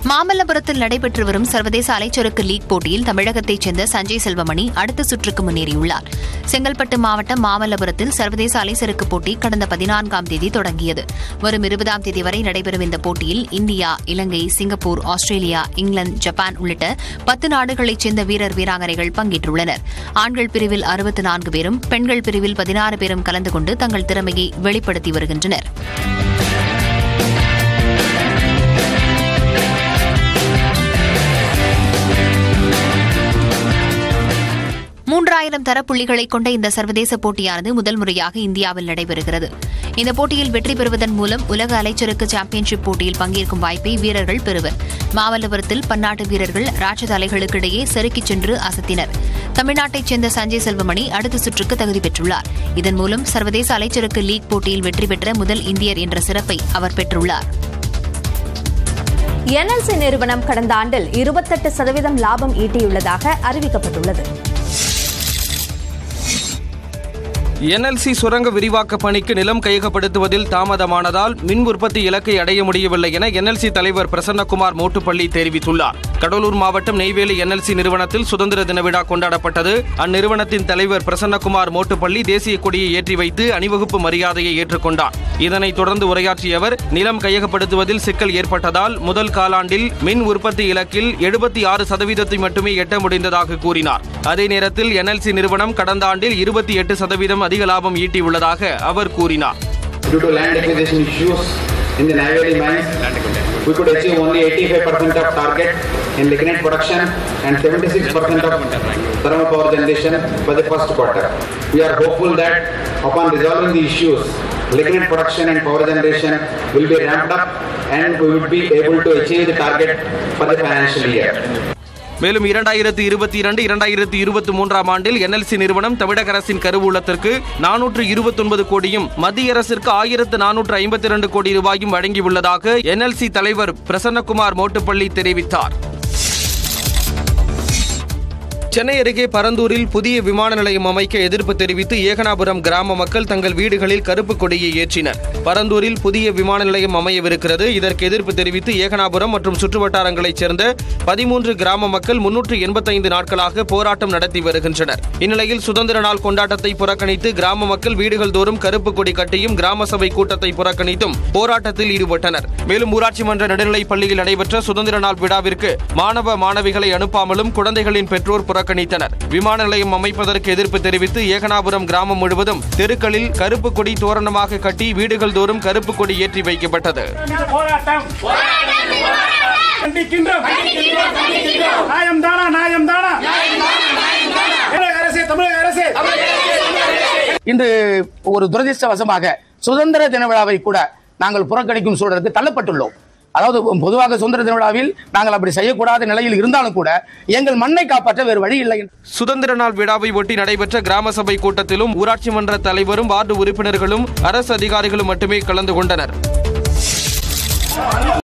மாமல்லபுரத்தில் நடைபெற்று வரும் சர்வதேச அலைச்சறுக்கு லீக் போட்டியில் தமிழகத்தைச் சேர்ந்த சஞ்சய் செல்வமணி அடுத்த சுற்றுக்கு முன்னேறியுள்ளார் செங்கல்பட்டு மாவட்டம் மாமல்லபுரத்தில் சர்வதேச அலைச்சறுக்கு போட்டி கடந்த பதினான்காம் தேதி தொடங்கியது வரும் இருபதாம் தேதி வரை நடைபெறும் இந்த போட்டியில் இந்தியா இலங்கை சிங்கப்பூர் ஆஸ்திரேலியா இங்கிலாந்து ஜப்பான் உள்ளிட்ட பத்து நாடுகளைச் சேர்ந்த வீரர் வீராங்கனைகள் பங்கேற்றுள்ளனர் ஆண்கள் பிரிவில் அறுபத்து நான்கு பேரும் பெண்கள் பிரிவில் பதினாறு பேரும் கலந்து கொண்டு தங்கள் திறமையை வெளிப்படுத்தி வருகின்றனர் மூன்றாயிரம் தரப்புள்ளிகளை கொண்ட இந்த சர்வதேச போட்டியானது முதல் முறையாக இந்தியாவில் நடைபெறுகிறது இந்த போட்டியில் வெற்றி பெறுவதன் மூலம் உலக அலைச்சறுக்கு சாம்பியன்ஷிப் போட்டியில் பங்கேற்கும் வாய்ப்பை வீரர்கள் பெறுவர் மாமல்லபுரத்தில் பன்னாட்டு வீரர்கள் ராட்சத அலைகளுக்கு இடையே செருக்கிச் சென்று அசத்தினர் தமிழ்நாட்டைச் சேர்ந்த சஞ்சய் செல்வமணி அடுத்த சுற்றுக்கு தகுதி பெற்றுள்ளார் இதன் மூலம் சர்வதேச அலைச்சறுக்கு லீக் போட்டியில் வெற்றி பெற்ற முதல் இந்தியர் என்ற சிறப்பை அவர் பெற்றுள்ளார் என்எல்சி நிறுவனம் கடந்த ஆண்டில் இருபத்தெட்டு சதவீதம் லாபம் ஈட்டியுள்ளதாக அறிவிக்கப்பட்டுள்ளது என்எல்சி சுரங்க விரிவாக்க பணிக்கு நிலம் கையகப்படுத்துவதில் தாமதமானதால் மின் உற்பத்தி இலக்கை அடைய முடியவில்லை என என்எல்சி தலைவர் பிரசன்னகுமார் மோட்டுப்பள்ளி தெரிவித்துள்ளார் கடலூர் மாவட்டம் நெய்வேலி என்எல்சி நிறுவனத்தில் சுதந்திர தின விழா கொண்டாடப்பட்டது அந்நிறுவனத்தின் தலைவர் பிரசன்னகுமார் மோட்டுப்பள்ளி தேசிய கொடியை ஏற்றி வைத்து அணிவகுப்பு மரியாதையை ஏற்றுக்கொண்டார் இதனைத் தொடர்ந்து உரையாற்றிய அவர் நிலம் கையகப்படுத்துவதில் சிக்கல் ஏற்பட்டதால் முதல் காலாண்டில் மின் உற்பத்தி இலக்கில் எழுபத்தி ஆறு சதவீதத்தை மட்டுமே எட்ட முடிந்ததாக கூறினார் அதே நேரத்தில் என்எல்சி நிறுவனம் கடந்த ஆண்டில் இருபத்தி எட்டு சதவீதம் அதிக லாபம் ஈட்டியுள்ளதாக அவர் கூறினார் due to land acquisition issues in the Nayeli mines, we could achieve only 85% of target in lignite production and 76% of thermal power generation for the first quarter. We are hopeful that upon resolving the issues, lignite production and power generation will be ramped up and we would be able to achieve the target for the financial year. மேலும் இரண்டாயிரத்தி இருபத்தி இரண்டு இரண்டாயிரத்தி இருபத்தி மூன்றாம் ஆண்டில் NLC நிறுவனம் தமிழக அரசின் கருவூலத்திற்கு நானூற்று இருபத்தொன்பது கோடியும் மத்திய அரசிற்கு ஆயிரத்து நானூற்று ஐம்பத்தி இரண்டு கோடி ரூபாயும் வழங்கியுள்ளதாக என்எல்சி தலைவர் பிரசன்னகுமார் மோட்டுப்பள்ளி தெரிவித்தார் சென்னை அருகே பரந்தூரில் புதிய விமான நிலையம் அமைக்க எதிர்ப்பு தெரிவித்து ஏகனாபுரம் கிராம மக்கள் தங்கள் வீடுகளில் கருப்பு கொடியை ஏற்றினர் பரந்தூரில் புதிய விமான நிலையம் அமையவிருக்கிறது இதற்கு எதிர்ப்பு தெரிவித்து ஏகனாபுரம் மற்றும் சுற்றுவட்டாரங்களைச் சேர்ந்த பதிமூன்று கிராம மக்கள் முன்னூற்று எண்பத்தைந்து நாட்களாக போராட்டம் நடத்தி வருகின்றனர் இந்நிலையில் சுதந்திர நாள் கொண்டாட்டத்தை புறக்கணித்து கிராம மக்கள் வீடுகள் தோறும் கருப்பு கொடி கட்டியும் கிராம சபை கூட்டத்தை புறக்கணித்தும் போராட்டத்தில் ஈடுபட்டனர் மேலும் ஊராட்சி மன்ற நடுநிலைப் பள்ளியில் நடைபெற்ற சுதந்திர நாள் விழாவிற்கு மாணவ மாணவிகளை அனுப்பாமலும் குழந்தைகளின் பெற்றோர் புறக்கணித்தனர் விமான நிலையம் அமைப்பதற்கு எதிர்ப்பு தெரிவித்து ஏகனாபுரம் கிராமம் முழுவதும் தெருக்களில் கருப்பு கொடி தோரணமாக கட்டி வீடுகள் தோறும் கருப்பு கொடி ஏற்றி வைக்கப்பட்டது போராட்டம் கண்டிக்கின்றோம் நியாயம் தானா நியாயம் தானா தமிழக அரசே தமிழக அரசே இன்று ஒரு துரதிர்ஷ்டவசமாக சுதந்திர தின விழாவை கூட நாங்கள் புறக்கணிக்கும் சூழலுக்கு தள்ளப்பட்டுள்ளோம் அதாவது பொதுவாக சுதந்திர தின விழாவில் நாங்கள் அப்படி செய்யக்கூடாத நிலையில் இருந்தாலும் கூட எங்கள் மண்ணை காப்பாற்ற வேறு வழி இல்லை என்று சுதந்திர நாள் விழாவை ஒட்டி நடைபெற்ற கிராம சபை கூட்டத்திலும் ஊராட்சி மன்ற தலைவரும் வார்டு உறுப்பினர்களும் அரசு அதிகாரிகளும் மட்டுமே கலந்து கொண்டனர்